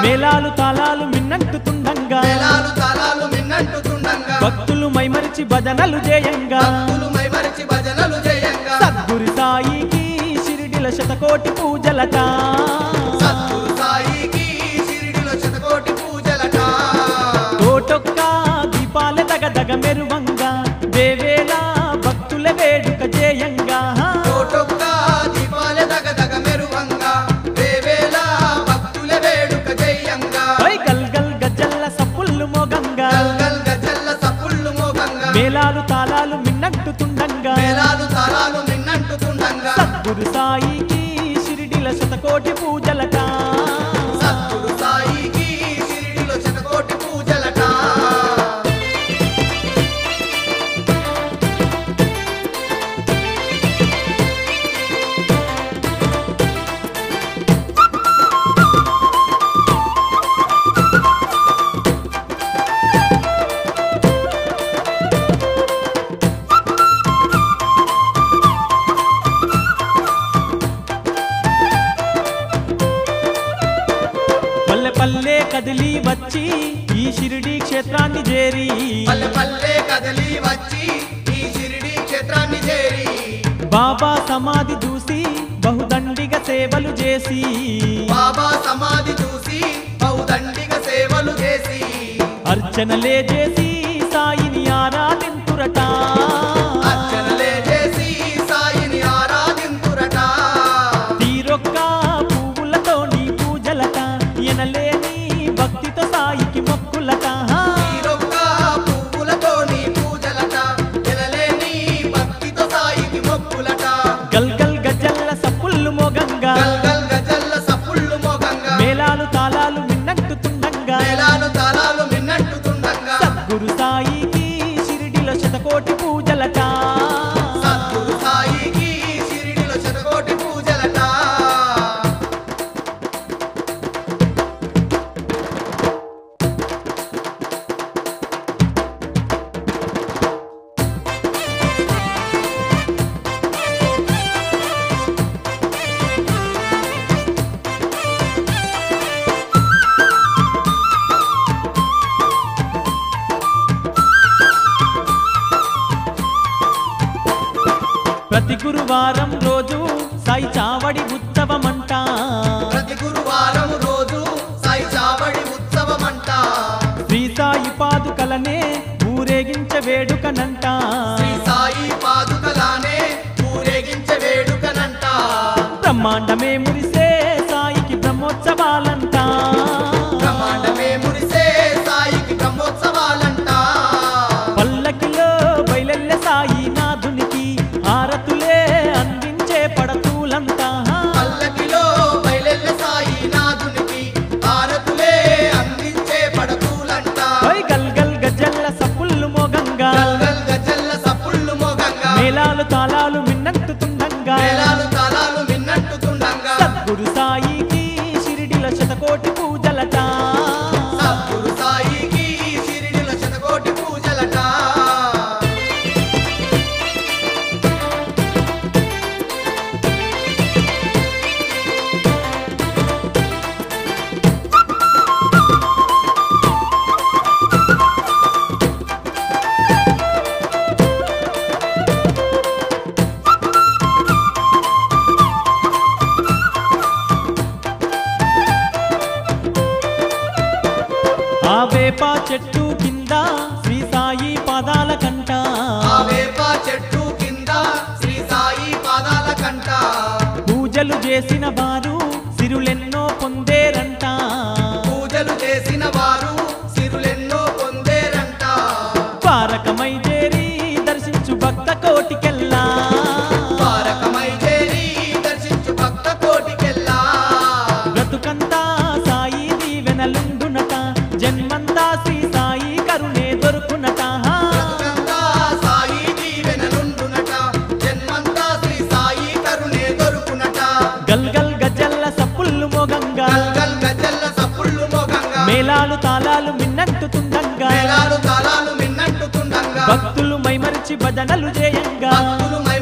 మేళాలు తాళాలు మిన్నంటుతుండంగా మేళాలు తాళాలు మిన్నంటుతుండంగా భక్తులు మైమరిచి భజనలు చేయంగా భక్తులు మైమరిచి భజనలు చేయంగా సద్గురు సాయికి షిరిడిల శతకోటి పూజలట సద్గురు సాయికి షిరిడిలో శతకోటి పూజలట తోటొక్క దీపాల దగ దగ మెరువంగా దేవేలా భక్తుల వేడుక చేయంగా కోటొక్క దీపాల దగ దగ మెరువంగా వేవేల భక్తుల వేడుక చేయంగా ఓయ్ గల్ గల్ గజ్జల్ల సప్పుళ్ళు మోగంగా గల్గల్ గజల్ల సప్పుళ్ళు మోగంగా మేళాలు తాళాలు మిన్నంటుతుండంగా మేళాలు తాళాలు మిన్నంటుతుండంగా సద్గురు సాయికి షిరిడిల శతకోటి పూజలట సద్గురు సాయికి షిరిడిలో శతకోటి పూజలట పల్లె పల్లె కదిలి వచ్చి ఈ షిరిడి క్షేత్రాన్ని చేరి పల్లె పల్లె కదలి వచ్చి ఈ షిరిడి క్షేత్రాన్ని చేరి బాబా సమాధి చూసి బహుదండిగా సేవలు చేసి బాబా సమాధి చూసి బహుదండిగ సేవలు చేసి అర్చనలే చేసి సాయిని ఆరాధింతురట అర్చనలే చేసి సాయిని ఆరాధింతురట తీరొక్క పువ్వులతో నీ పూజలట ఎనలేని భక్తితో సాయికి మొక్కులట తీరొక్క పువ్వులతో నీ పూజలట ఎనలేని భక్తితో సాయికి మొక్కులట గల్ గల్ గజ్జల్ల సప్పుళ్ళు మోగంగా గల్గల్ గజల్ల సప్పుళ్ళు మోగంగా మేళాలు తాళాలు మిన్నట్టుతుండంగా మేళాలు తాళాలు మిన్నట్టుతుండంగా సద్గురు సాయికి షిరిడిలో శతకోటి పూజలట సద్గురు సాయికి షిరిడిలో శతకోటి పూజలట ప్రతి గురువారం రోజు సాయి చావడి ఉత్సవమంట ప్రతి గురువారం రోజు సాయి చావడి ఉత్సవమంట శ్రీ సాయి పాదుకలనే ఊరేగించ వేడుకనంట శ్రీ సాయి పాదుకలానే ఊరేగించే వేడుకనంట బ్రహ్మాండమే మురిసే సాయికి బ్రహ్మోత్సవాలంట బ్రహ్మాండమే మురిసే సాయికి బ్రహ్మోత్సవాలంట పల్లకిలో బయలెల్లె సాయి నాథునికి హారతులే అందించే పడతూలంతా పల్లకిలో బయలెల్ల సాయి నాథునికి భారతులే అందించే పడతూలంట ఓయ్ గల్ గల్ గజ్జల్ల సప్పుళ్ళు మోగంగా గల్గల్ గజల్ల సప్పుళ్ళు మోగంగా మేళాలు తాళాలు మిన్నంటుతుండంగా మేళాలు తాళాలు మిన్నట్టుతుండంగా సద్గురు సాయికి షిరిడిల శతకోటి పూజలట సద్గురు సాయికి షిరిడిలో శతకోటి పూజలట ఆ వేప చెట్టు కింద శ్రీ సాయి పాదాల కంట ఆ వేప చెట్టు కింద శ్రీ సాయి పాదాల కంట పూజలు చేసిన వారు సిరులెన్నో పొందేరంట పూజలు చేసిన వారు సిరులెన్నో పొందేరంట పారకమై చేరి దర్శించు భక్త కోటికెల్లా తారకమై చేరి దర్శించు భక్త కోటికెల్లా బ్రతుకంతా సాయి దీవెనలుండునట జన్మంతా శ్రీ సాయి కరుణే దొరుకునట బ్రతుకంతా సాయి దీవెనలుండునట జన్మంతా శ్రీ సాయి కరుణే దొరుకునట గల్ గల్ గజ్జల్ల సప్పుళ్ళు మోగంగా గల్గల్ గజల్ల సప్పుళ్ళు మోగంగా మేళాలు తాళాలు మిన్నంటుతుండంగా మేళాలు తాళాలు మిన్నట్టుతుండంగా భక్తులు మైమరిచి భజనలు చేయంగా భక్తులు